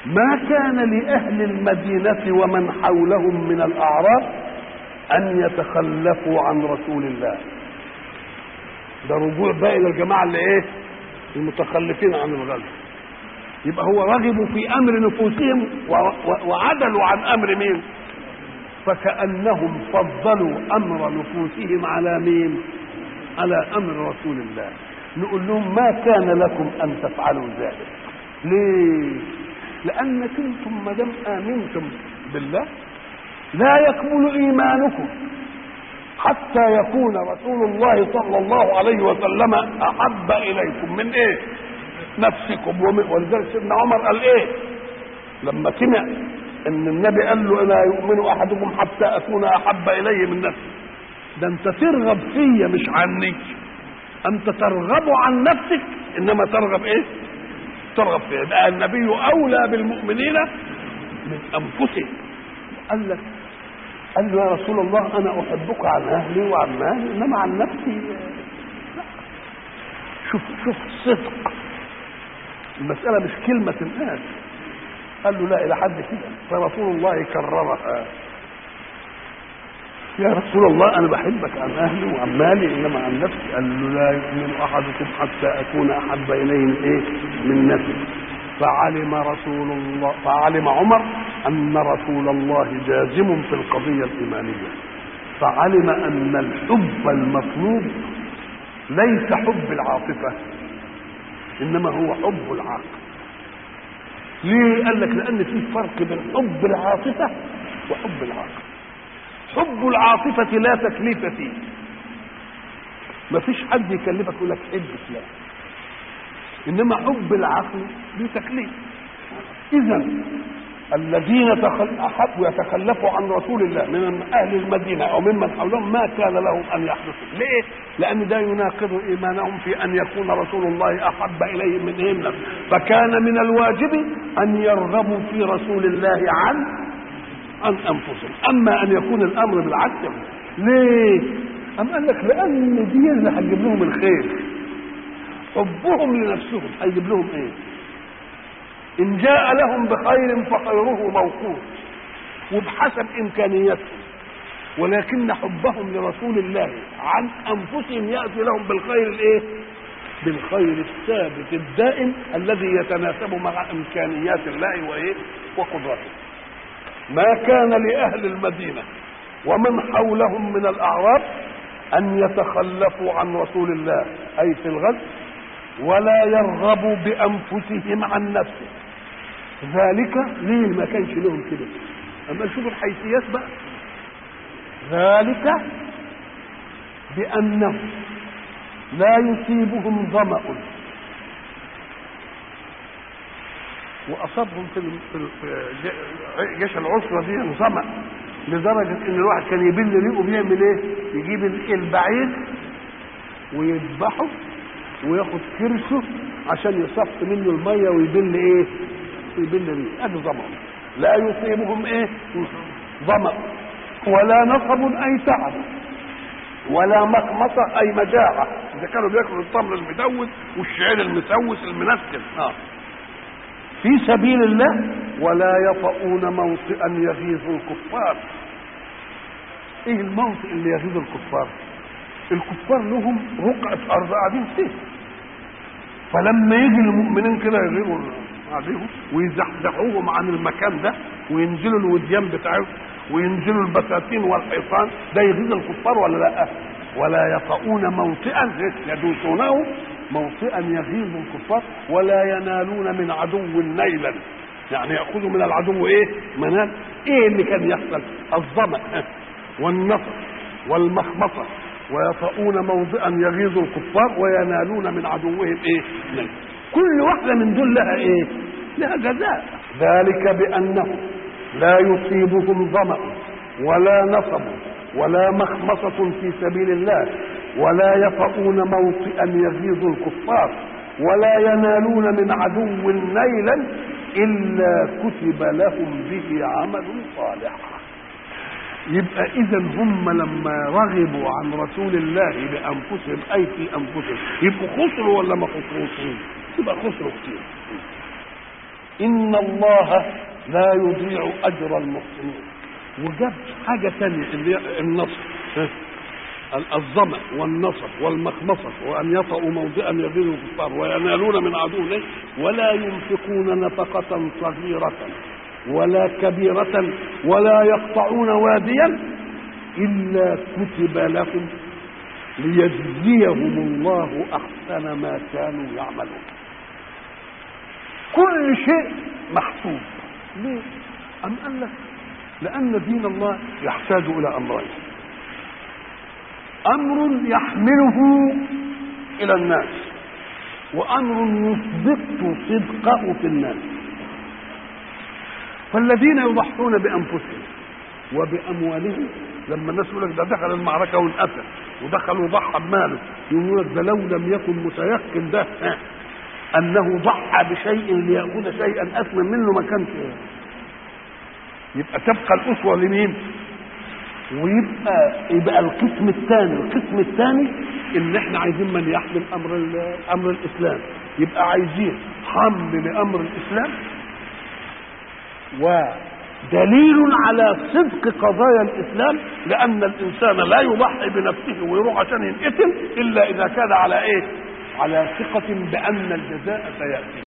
ما كان لأهل المدينة ومن حولهم من الأعراب أن يتخلفوا عن رسول الله ده رجوع بقى إلى الجماعة اللي إيه المتخلفين عن الغزو يبقى هو رغبوا في أمر نفوسهم وعدلوا عن أمر مين فكأنهم فضلوا أمر نفوسهم على مين على أمر رسول الله نقول لهم ما كان لكم أن تفعلوا ذلك ليه لأنك أنتم ما دام آمنتم بالله لا يكمل إيمانكم حتى يكون رسول الله صلى الله عليه وسلم أحب إليكم من إيه؟ نفسكم ولذلك سيدنا عمر قال إيه؟ لما سمع إن النبي قال له لا يؤمن أحدكم حتى أكون أحب إليه من نفسي ده أنت ترغب فيا مش عني أنت ترغب عن نفسك إنما ترغب إيه؟ ترغب فيها يبقى النبي اولى بالمؤمنين من انفسهم قال لك قال له يا رسول الله انا احبك عن اهلي وعن مالي انما عن نفسي لا شوف شوف صدق المساله مش كلمه الناس قال له لا الى حد كده فرسول الله كررها يا رسول الله انا بحبك عن اهلي وعن مالي انما عن نفسي قال له لا يؤمن احدكم حتى اكون احب اليه من ايه من نفسي فعلم رسول الله فعلم عمر ان رسول الله جازم في القضيه الايمانيه فعلم ان الحب المطلوب ليس حب العاطفه انما هو حب العقل ليه قال لك لان في فرق بين حب العاطفه وحب العقل حب العاطفة لا تكليف فيه ما فيش حد يكلفك يقول لك حب فلان انما حب العقل دي تكليف اذا الذين تخل... احبوا يتخلفوا عن رسول الله من اهل المدينه او ممن حولهم ما كان لهم ان يحدثوا ليه لان ده يناقض ايمانهم في ان يكون رسول الله احب اليهم من إيه فكان من الواجب ان يرغبوا في رسول الله عن عن انفسهم اما ان يكون الامر بالعكس ليه ام قال لك لان دي اللي هتجيب لهم الخير حبهم لنفسهم هيجيب لهم ايه ان جاء لهم بخير فخيره موقوت وبحسب امكانياتهم ولكن حبهم لرسول الله عن انفسهم ياتي لهم بالخير الايه بالخير الثابت الدائم الذي يتناسب مع امكانيات الله وايه وقدرته ما كان لأهل المدينة ومن حولهم من الأعراب أن يتخلفوا عن رسول الله أي في الغزو ولا يرغبوا بأنفسهم عن نفسه ذلك ليه ما كانش لهم كده أما نشوف الحيثيات بقى ذلك بأنه لا يصيبهم ظمأ واصابهم في في جيش العسره دي ظما لدرجه ان الواحد كان يبل ريقه بيعمل ايه؟ يجيب البعير ويذبحه وياخد كرشه عشان يصف منه الميه ويبل ايه؟ يبل ريقه ادي ظما لا يصيبهم ايه؟ ظما ولا نصب اي تعب ولا مخمصة أي مجاعة إذا كانوا بياكلوا التمر المدوس والشعير المسوس المنسل آه. في سبيل الله ولا يطؤون موطئا يغيظ الكفار ايه الموطئ اللي يغيظ الكفار الكفار لهم رقعة أرض قاعدين فيه فلما يجي المؤمنين كده يغيروا عليهم ويزحزحوهم عن المكان ده وينزلوا الوديان بتاعهم وينزلوا البساتين والحيطان ده يغيظ الكفار ولا لا ولا يطؤون موطئا يدوسونه موطئا يغيظ الكفار ولا ينالون من عدو نيلا يعني ياخذوا من العدو ايه منال ايه اللي كان يحصل الظما والنصر والمخمصه ويطؤون موضعا يغيظ الكفار وينالون من عدوهم ايه نيل كل واحده من دول لها ايه لها جزاء ذلك بانه لا يصيبهم ظما ولا نصب ولا مخمصة في سبيل الله ولا يطؤون موطئا يغيظ الكفار ولا ينالون من عدو نيلا إلا كتب لهم به عمل صالح يبقى إذا هم لما رغبوا عن رسول الله بأنفسهم أي في أنفسهم يبقوا خسروا ولا ما خسروش؟ يبقى خسروا كتير ان الله لا يضيع اجر المحسنين وجاب حاجه ثانيه اللي هي النصر ها؟ الظمأ والنصب والمخمصة وأن يطأوا موضعا يغيظ الكفار وينالون من عدوهم ولا ينفقون نفقة صغيرة ولا كبيرة ولا يقطعون واديا إلا كتب لهم ليجزيهم الله أحسن ما كانوا يعملون كل شيء محسوب ليه؟ أم قال لك لأن دين الله يحتاج إلى أمرين امر يحمله الى الناس وامر يثبت صدقه في الناس فالذين يضحون بانفسهم وباموالهم لما الناس يقول لك ده دخل المعركه وانقتل ودخل وضحى بماله يقول لك ده لو لم يكن متيقن ده انه ضحى بشيء ليأخذ شيئا اثمن منه ما كانش يبقى تبقى الاسوه لمين؟ ويبقى يبقى القسم الثاني القسم الثاني ان احنا عايزين من يحمل امر امر الاسلام يبقى عايزين حمل لامر الاسلام ودليل على صدق قضايا الاسلام لان الانسان لا يضحي بنفسه ويروح عشان ينقتل الا اذا كان على ايه؟ على ثقة بأن الجزاء سيأتي